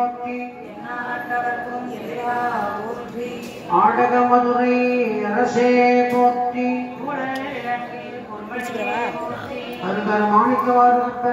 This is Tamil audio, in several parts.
போற்றி எந்நாட்டவர்க்கும் இறைவா போற்றி ஆடக மதுரை அரசே போற்றி ஊழலில் பொன்மணியே போற்றி அருகர் மாணிக்கவார்கள்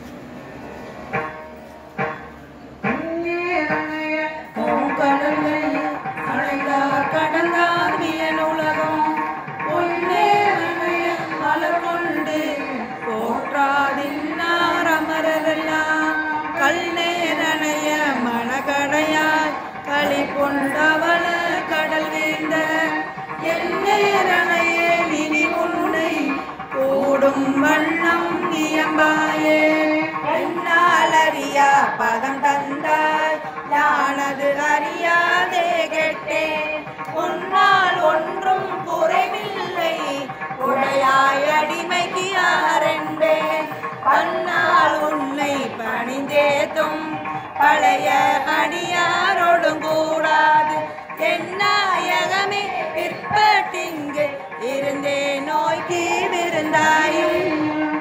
பூங்கடலை அழைந்தார் கடந்தார் வியன் உலகம் பொன்னேரணைய மலர் கொண்டு போற்றாதின்னார் அமரரெல்லாம் கல் நேரணைய மணக்கடையாய் களி கொண்டவள கடல் வேந்த என் நேரணையே இனி உன்னை கூடும் வண்ணம் நியம்பாயே என்னால் அறியா பதம் தந்தாய் யானது அறியாதே கேட்டேன் உன்னால் ஒன்றும் குறைவில்லை உடையாய் அடிமைக்கு யாரென்றேன் பன்னால் உன்னை பணிந்தேத்தும் பழைய அடியாரோடும் கூடாது என்னாயகமே பிற்பட்டிங்கு இருந்தே நோய்க்கு விருந்தாயும்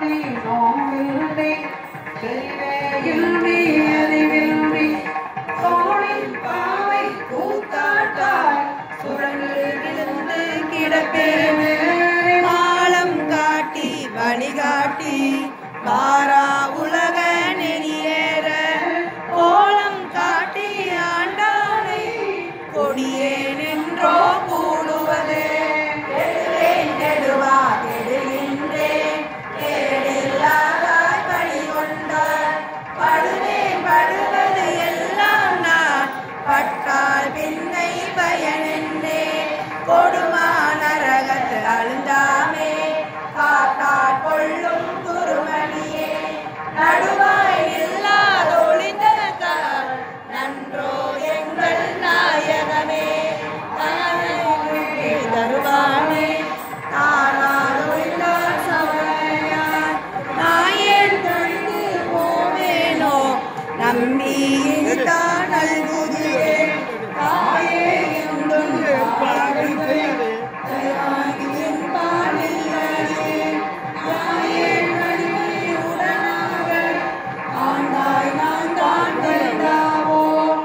தோளில் பாவை கூத்தாட்டாய் சுழன்று விழுந்து கிடப்பேனே ஆழம் காட்டி வழிகாட்டி பாரா உலக நெறியேற கோலம் காட்டி ஆண்டானை கொடியே நின்றோ கூடுவதே கெடுவேன் கெடுவா கெடுகின்றேன் கேடில்லாதாய் பழி கொண்டார் படுவேன் படுவது எல்லாம் நான் பட்டால் பின்னை பயனென்றே கொடுமா நரகத்து அழுந்தாமே காத்தால் கொள்ளும் குருமணியே நடுவாய் இல்லாத ஒளிந்ததால் நன்றோ எங்கள் நாயகமே தாயை தருவானே தானார் ஒழிந்தார் சமயார் நாயேன் தொழுது போவேனோ நம்பி தான் நல்குதியே தாயே எந்தும் பாடுவே தயாகியின் பாடில்லையே தாயே நடுவே உடனாக ஆண்டாய் நான் தான் வேண்டாவோ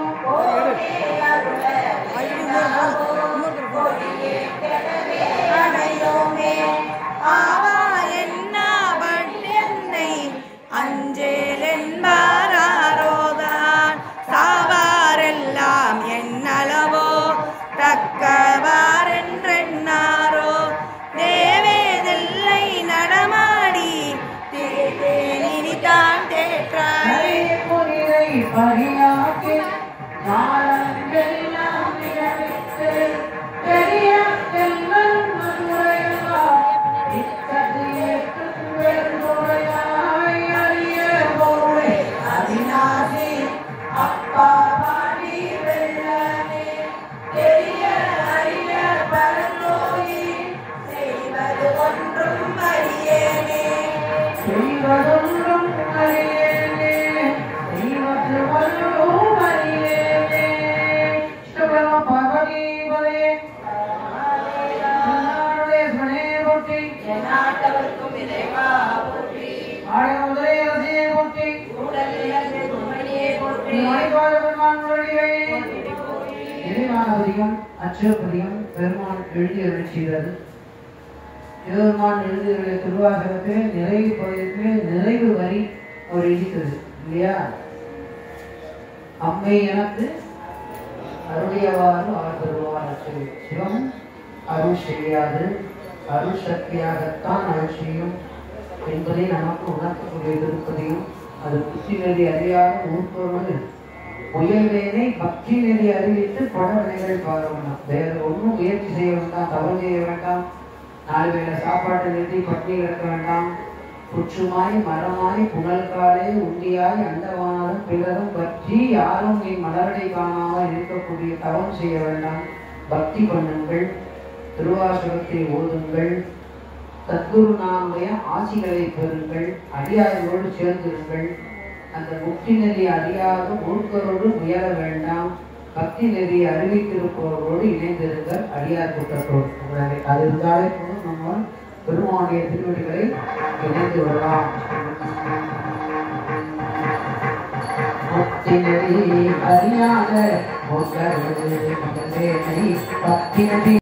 அடையோமே ஆவா என்ன பட்டென்னை அஞ்சேல் என்பாரோதான் சாவாரெல்லாம் என்னளவோ தக்கவாரென்றெண்ணாரோ தேவேதில்லை நடமாடி தேனி தான் தேற்றாயே அவிநாசி அப்பா பாடி வெள்ளமே பெரிய அரிய பரந்தோயி செய்வது ஒன்றும் அறியேனே செய்வதொன்றும் அறியேனே செய்வது ஒன்றும் அறியேனே இஷ்டபெரும பார்வதிபதே நாடுடைய ஸ்மரணே போற்றி நாட்டவர்க்கும் இறைவா போற்றி ஆடைய முதலே அரசே போற்றி உடலிலிருந்து கும்மணியே போற்றி மணிபால பெருமான் வழியை இறைவானவதிகம் அச்சோபதிகம் பெருமான் எழுதி அருள் செய்தது சிவபெருமான் எழுதியுள்ள திருவாசகத்திலே நிறைவு பகுதியிலே நிறைவு வரி அவர் எழுதிக்கிறது இல்லையா அம்மை எனக்கு அருளியவாறு அவர் தருவார் அச்சோ சிவம் அருள் செய்யாது அருள் சக்தியாகத்தான் அருள் செய்யும் என்பதை நமக்கு உணர்த்தக்கூடிய திருப்பதியும் அது புத்தி நெறி அறியாத ஊர்ப்பொருள் முயல்வேனை பக்தி நெறி அறிவித்து படவினைகள் பாட வேண்டாம் வேற ஒன்றும் முயற்சி செய்ய வேண்டாம் தவறு செய்ய வேண்டாம் நாலு வேளை சாப்பாட்டை நிறுத்தி பட்டினி கிடக்க வேண்டாம் புற்றுமாய் மரமாய் புனல்காலே உண்டியாய் அண்டவானாலும் பிறரும் பற்றி யாரும் நீ மலரடை காணாமல் இருக்கக்கூடிய தவம் செய்ய வேண்டாம் பக்தி பண்ணுங்கள் திருவாசகத்தை ஓதுங்கள் சத்குருநாமுடைய ஆசிகளை பெறுங்கள் அடியார்களோடு சேர்ந்திருங்கள் அந்த முக்தி நெறி அறியாத ஒழுக்கரோடு முயல வேண்டாம் பக்தி நெறி அறிவித்திருப்பவர்களோடு இணைந்திருங்கள் அடியார் கூட்டத்தோடு உங்களை அது இருந்தாலே போதும் நம்ம பெருமானுடைய திருவடிகளை இணைந்து விடலாம் முக்தி பக்தினதி அறியாத ஒன்றே பக்தினதி